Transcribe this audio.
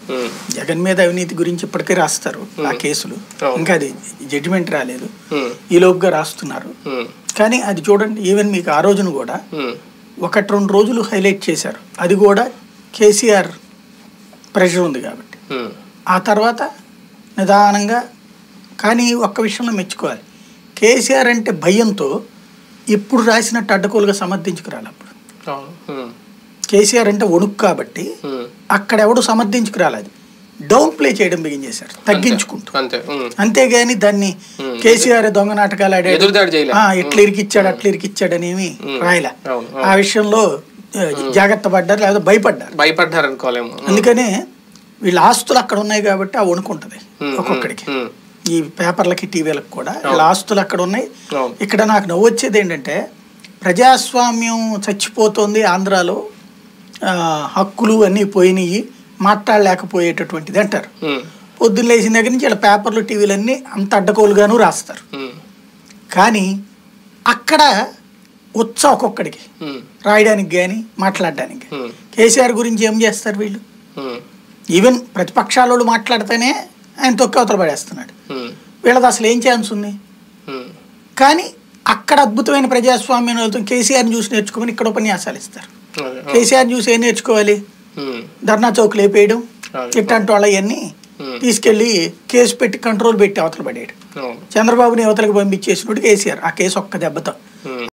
ఉమ్, జగన్ మీద అవినీతి గురించి ఇప్పటికే రాస్తారు ఆ కేసులు అవును. ఇంకా అది జడ్జిమెంట్ రాలేదు ఉమ్, ఈ లోపుగా రాస్తున్నారు ఉమ్, కానీ అది చూడండి ఈవెన్ మీకు ఆ రోజున కూడా ఉమ్, ఒకటి రెండు రోజులు హైలైట్ చేశారు అది కూడా కేసీఆర్ ప్రెషర్ ఉంది కాబట్టి ఉమ్, ఆ తర్వాత నిదానంగా కానీ ఒక్క విషయంలో మెచ్చుకోవాలి కేసీఆర్ అంటే భయంతో ఇప్పుడు రాసినట్టు అడ్డకోలుగా సమర్థించుకురాలి అప్పుడు అవును ఉమ్, కేసీఆర్ అంటే వణుకు కాబట్టి ఉమ్, అక్కడ ఎవడు సమర్థించుకురాలి అది డౌన్ ప్లే చేయడం బిగించేశారు తగ్గించుకుంటూ అంతే ఉమ్, అంతేగాని దాన్ని Hmm. కేసీఆర్ దొంగ నాటకాలు ఆడాడు ఎదురుదాడి చేయలే ఆ, ఎట్లా ఇరికిచ్చాడు అట్లా ఇరికిచ్చాడు అనేవి Hmm. రాయలే అవును ఆ విషయంలో ఆ, జాగ్రత్త పడ్డారు లేదా భయపడ్డారు భయపడ్డారు అనుకోలేము అందుకనే వీళ్ళ ఆస్తులు అక్కడ ఉన్నాయి కాబట్టి ఆ వణుకుంటది ఉమ్, ఒక్కొక్కడికి ఉమ్, ఈ పేపర్లకి టీవీలకు కూడా వీళ్ళ ఆస్తులు అక్కడ ఉన్నాయి అవును ఇక్కడ నాకు నవ్వు వచ్చేది ఏంటంటే ప్రజాస్వామ్యం చచ్చిపోతుంది ఆంధ్రాలో ఆ, హక్కులు అన్నీ పోయినాయి మాట్లాడలేకపోయేటటువంటిది అంటారు ఉమ్, పొద్దున్న లేచిన దగ్గర నుంచి ఇలా పేపర్లు టీవీలన్నీ అంత అడ్డకోలుగాను రాస్తారు ఉమ్, కానీ అక్కడ ఉత్సా ఒక్కొక్కడికి ఉమ్, రాయడానికి కానీ మాట్లాడడానికి ఉమ్, కేసీఆర్ గురించి ఏం చేస్తారు వీళ్ళు ఉమ్, ఈవెన్ ప్రతిపక్షాల వాళ్ళు మాట్లాడితేనే ఆయన తొక్కి అవతల పడేస్తున్నాడు ఉమ్, వీళ్ళది అసలు ఏం ఛాన్స్ ఉంది ఉమ్, కానీ అక్కడ అద్భుతమైన ప్రజాస్వామ్యం వెళ్తుంది కేసీఆర్ని చూసి నేర్చుకోమని ఇక్కడ ఉపన్యాసాలు ఇస్తారు అదే, ఆ, కేసీఆర్ చూసి ఏం నేర్చుకోవాలి ఉమ్, ధర్నా చౌక్ లేపేయడం అదే. ఇట్లాంటి వాళ్ళ అవన్నీ ఉమ్, తీసుకెళ్లి కేసు పెట్టి కంట్రోల్ పెట్టి అవతల పడేయడం అవును చంద్రబాబుని అవతలకు పంపించేసినప్పుడు కేసీఆర్ ఆ కేసు ఒక్క దెబ్బతో ఉమ్.